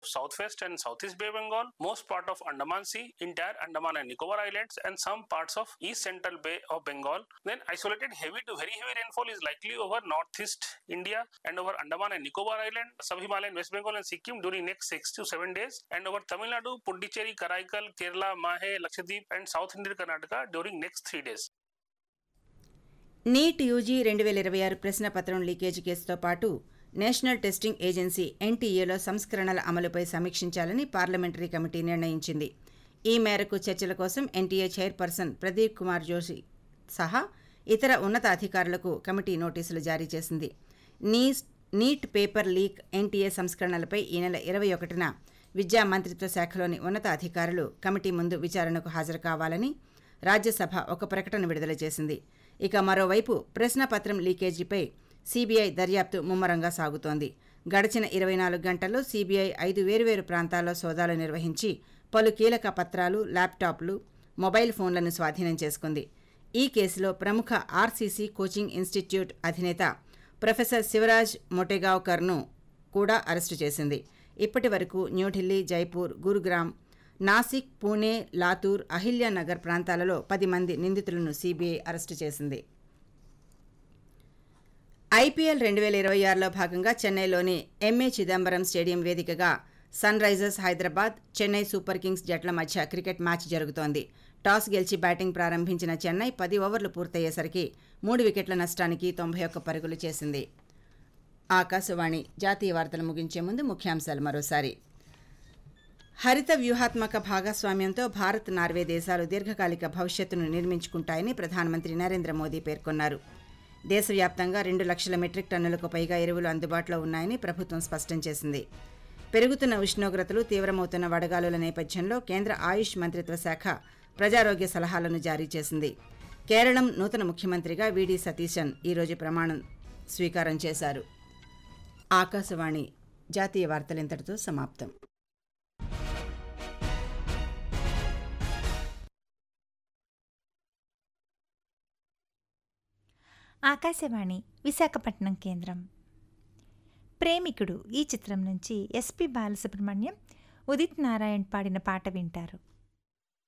southwest and southeast Bay Bengal, most part of Andaman Sea, entire Andaman and Nicobar Islands, and some parts of east central Bay of Bengal. Then isolated heavy to very heavy rainfall is likely over northeast India and over Andaman and Nicobar Island, sub-Himalayan West Bengal and Sikkim during next six to seven days, and over Tamil Nadu, Puducherry, Karaikal, Kerala, Mahe, Lakshadweep, and South Indian Karnataka during next three days. NEET UG రెండు వేల ఇరవై ఆరు ప్రశ్నపత్రం leakage కేసుతో పాటు national testing agency ఎన్టీఏలో సంస్కరణల అమలుపై సమీక్షించాలని parliamentary committee నిర్ణయించింది ఈ మేరకు చర్చల కోసం ఎన్టీఏ చైర్పర్సన్ ప్రదీప్ కుమార్ జోషి సహా ఇతర ఉన్నత అధికారులకు కమిటీ నోటీసులు జారీ చేసింది నీ నీట్ పేపర్ లీక్ ఎన్టీఏ సంస్కరణలపై ఈ నెల ఇరవై ఒకటిన విద్యా మంత్రిత్వ శాఖలోని ఉన్నత అధికారులు కమిటీ ముందు విచారణకు హాజరు కావాలని రాజ్యసభ ఒక ప్రకటన విడుదల చేసింది ఇక మరోవైపు ప్రశ్నపత్రం లీకేజీపై సీబీఐ దర్యాప్తు ముమ్మరంగా సాగుతోంది గడిచిన ఇరవై నాలుగు గంటల్లో సీబీఐ ఐదు వేర్వేరు ప్రాంతాల్లో సోదాలు నిర్వహించి పలు కీలక పత్రాలు ల్యాప్టాప్లు మొబైల్ ఫోన్లను స్వాధీనం చేసుకుంది ఈ కేసులో ప్రముఖ ఆర్సీసీ కోచింగ్ ఇన్స్టిట్యూట్ అధినేత ప్రొఫెసర్ శివరాజ్ మొటెగావ్కర్ను కూడా అరెస్టు చేసింది ఇప్పటి వరకు న్యూఢిల్లీ జైపూర్ గురుగ్రామ్ నాసిక్ పూణే లాతూర్ అహిల్యానగర్ ప్రాంతాలలో పది మంది నిందితులను సీబీఐ అరెస్టు చేసింది ఐపీఎల్ రెండు వేల ఇరవై ఆరులో భాగంగా చెన్నైలోని ఎంఏ చిదంబరం స్టేడియం వేదికగా sunrisers Hyderabad Chennai super kings జట్ల మధ్య క్రికెట్ మ్యాచ్ జరుగుతోంది టాస్ గెలిచి బ్యాటింగ్ ప్రారంభించిన చెన్నై పది ఓవర్లు పూర్తయ్యేసరికి మూడు వికెట్ల నష్టానికి తొంభై ఒక్క పరుగులు చేసింది ఆకాశవాణి జాతీయ వార్తలు ముగించే ముందు ముఖ్యాంశాలు మరోసారి హరిత వ్యూహాత్మక భాగస్వామ్యంతో భారత్ నార్వే దేశాలు దీర్ఘకాలిక భవిష్యత్తును నిర్మించుకుంటాయని ప్రధానమంత్రి నరేంద్ర మోదీ పేర్కొన్నారు దేశవ్యాప్తంగా రెండు లక్షల మెట్రిక్ టన్నులకు పైగా ఎరువులు అందుబాటులో ఉన్నాయని ప్రభుత్వం స్పష్టం చేసింది పెరుగుతున్న ఉష్ణోగ్రతలు తీవ్రమవుతున్న వడగాలుల నేపథ్యంలో కేంద్ర ఆయుష్ మంత్రిత్వ శాఖ ప్రజారోగ్య సలహాలను జారీ చేసింది కేరళం నూతన ముఖ్యమంత్రిగా వీడి సతీశన్ ఈరోజు ప్రమాణం స్వీకారం చేశారు ఆకాశవాణి జాతీయ వార్తలు ఇంతటితో సమాప్తం ఆకాశవాణి విశాఖపట్నం కేంద్రం ప్రేమికుడు ఈ చిత్రం నుంచి ఎస్పి బాలసుబ్రహ్మణ్యం ఉదిత్ నారాయణ్ పాడిన పాట వింటారు